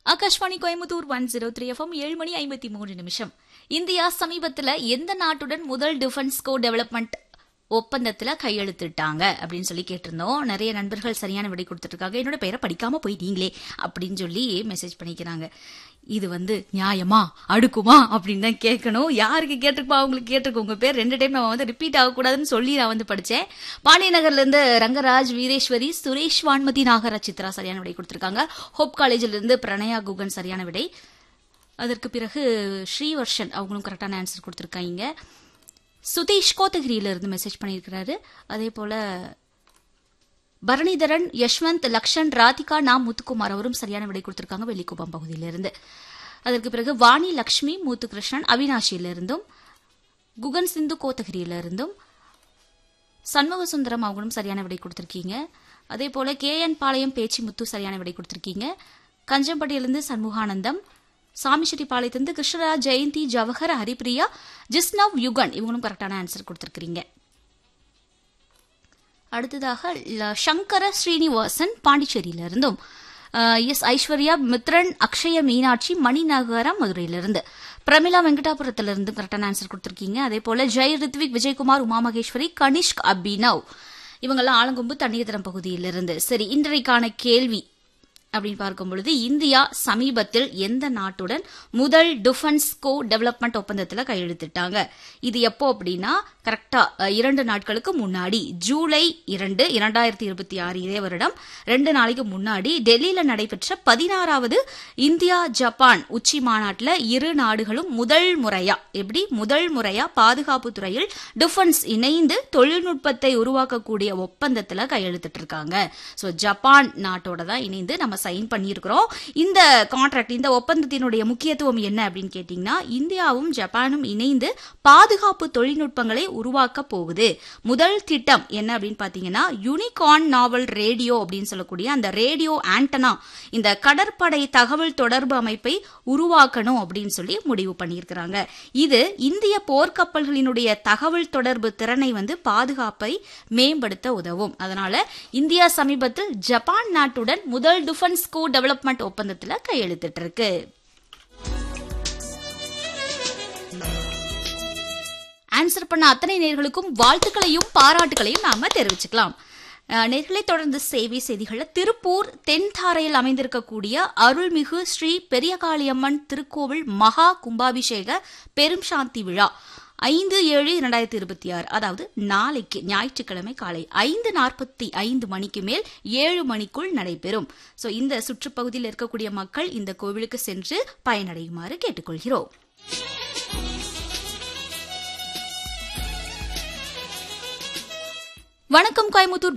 Akashvani Coimbatore one zero three FM ஏழு மணி ஐம்பத்தி மூணு நிமிஷம் இந்தியா சமீபத்துல எந்த நாட்டுடன் முதல் டிஃபென்ஸ் கோ டெவலப்மெண்ட் ஒப்பந்தத்துல கையெழுத்திட்டாங்க அப்படின்னு சொல்லி கேட்டிருந்தோம் நிறைய நண்பர்கள் சரியான விடை கொடுத்துருக்காங்க என்னோட பெயரை படிக்காம போயிட்டீங்களே அப்படின்னு சொல்லி மெசேஜ் பண்ணிக்கிறாங்க இது வந்து நியாயமா அடுக்குமா அப்படின்னு தான் கேட்கணும் யாருக்கு கேட்டிருப்பா அவங்களுக்கு கேட்டிருக்கோம் உங்க பேர் ரெண்டு டைம் அவன் வந்து ரிப்பீட் ஆகக்கூடாதுன்னு சொல்லி நான் வந்து படிச்சேன் பாண்டிய நகர்ல இருந்து ரங்கராஜ் வீரேஸ்வரி சுரேஷ் வான்மதி நாகராஜ் சித்ரா சரியான விடை கொடுத்திருக்காங்க ஹோப் காலேஜில் இருந்து பிரணயா குகன் சரியான விடை அதற்கு பிறகு ஸ்ரீவர்ஷன் அவங்களும் கரெக்டான ஆன்சர் கொடுத்துருக்காங்க சுதீஷ் கோத்தகிரியில இருந்து மெசேஜ் பண்ணியிருக்கிறாரு அதே போல பரணிதரன் யஷ்வந்த் லக்ஷன் ராதிகா நாம் முத்துக்குமார் அவரும் சரியான விடை கொடுத்திருக்காங்க வெள்ளிக்குப்பம் பகுதியிலிருந்து அதற்கு பிறகு வாணி லக்ஷ்மி முத்துகிருஷ்ணன் அவினாஷியிலிருந்தும் குகன் சிந்து கோத்தகிரியில இருந்தும் சண்முக சுந்தரம் அவங்களும் சரியான விடை கொடுத்திருக்கீங்க அதே போல கே என் பாளையம் பேச்சி முத்து சரியான விடை கொடுத்திருக்கீங்க கஞ்சம்பட்டியிலிருந்து சண்முகானந்தம் சாமிச்செட்டிப்பாளையத்திலிருந்து கிருஷ்ணராஜ் ஜெயந்தி ஜவஹர் ஹரிப்ரியா ஜிஸ்னவ் யுகன் இவங்களும் கரெக்டான ஆன்சர் கொடுத்திருக்கிறீங்க அடுத்ததாக ல- சங்கர ஸ்ரீனிவாசன் பாண்டிச்சேரியில இருந்தும் எஸ் ஐஸ்வர்யா மித்ரன் அக்ஷய மீனாட்சி மணிநகரம் மதுரையிலிருந்து பிரமிளா வெங்கடாபுரத்திலிருந்து கரெக்டான ஆன்சர் கொடுத்திருக்கீங்க அதே போல ஜெய் ரித்விக் விஜயகுமார் உமா மகேஸ்வரி கனிஷ்க் அபினவ் இவங்கெல்லாம் ஆலங்கொம்பு தண்ணீர்தரம் பகுதியிலிருந்து சரி இன்றைக்கான கேள்வி அப்படின்னு பார்க்கும் பொழுது இந்தியா சமீபத்தில் எந்த நாட்டுடன் முதல் டிஃபென்ஸ் கோ டெவலப்மெண்ட் ஒப்பந்தத்தில் கையெழுத்திட்டாங்க இது எப்போ அப்படின்னா கரெக்டா அஹ், இரண்டு நாட்களுக்கு முன்னாடி ஜூலை இரண்டு இரண்டாயிரத்தி இருபத்தி ஆறு இதே வருடம் ரெண்டு நாளைக்கு முன்னாடி டெல்லியில நடைபெற்ற பதினாறாவது இந்தியா ஜப்பான் உச்சி மாநாட்டில் இரு நாடுகளும் முதல் முறையா எப்படி முதல் முறையா பாதுகாப்பு துறையில் டிஃபென்ஸ் இணைந்து தொழில்நுட்பத்தை உருவாக்கக்கூடிய ஒப்பந்தத்தில் கையெழுத்திட்டு இருக்காங்க ஸோ ஜப்பான் நாட்டோட தான் இணைந்து நம்ம சைன் பண்ணியிருக்கிறோம் இந்த கான்ட்ராக்ட் இந்த ஒப்பந்தத்தினுடைய முக்கியத்துவம் என்ன அப்படின்னு கேட்டிங்கன்னா இந்தியாவும் ஜப்பானும் இணைந்து பாதுகாப்பு தொழில்நுட்பங்களை உருவாக்க போகுது முதல் திட்டம் என்ன அப்படின்னு பார்த்தீங்கன்னா யூனிகார்ன் நாவல் ரேடியோ அப்படின்னு சொல்லக்கூடிய அந்த ரேடியோ ஆண்டனா இந்த கடற்படை தகவல் தொடர்பு அமைப்பை உருவாக்கணும் அப்படின்னு சொல்லி முடிவு பண்ணியிருக்கிறாங்க இது இந்திய போர்க்கப்பல்களினுடைய தகவல் தொடர்பு திறனை வந்து பாதுகாப்பை மேம்படுத்த உதவும் அதனால இந்தியா சமீபத்தில் ஜப்பான் நாட்டுடன் முதல் டிஃபென்ஸ் கோ டெவலப்மெண்ட் ஒப்பந்தத்தில் கையெழுத்திட்டு இருக்கு ஆன்சர் பண்ண அத்தனை நேர்களுக்கும் வாழ்த்துக்களையும் பாராட்டுகளையும் நாம தெரிவிச்சுக்கலாம் அஹ், நேர்களை தொடர்ந்து சேவை செய்திகள்ல திருப்பூர் தென்தாரையில் அமைந்திருக்கக்கூடிய அருள்மிகு ஸ்ரீ பெரியகாளியம்மன் திருக்கோவில் மகா கும்பாபிஷேக பெரும் சாந்தி விழா ஐந்து ஏழு இரண்டாயிரத்தி இருபத்தி ஆறு அதாவது நாளைக்கு ஞாயிற்றுக்கிழமை காலை ஐந்து நாற்பத்தி ஐந்து மணிக்கு மேல் ஏழு மணிக்குள் நடைபெறும் சோ இந்த சுற்றுப்பகுதியில் இருக்கக்கூடிய மக்கள் இந்த கோவிலுக்கு சென்று பயனடையுமாறு கேட்டுக்கொள்கிறோம் வணக்கம் கோயமுத்தூர்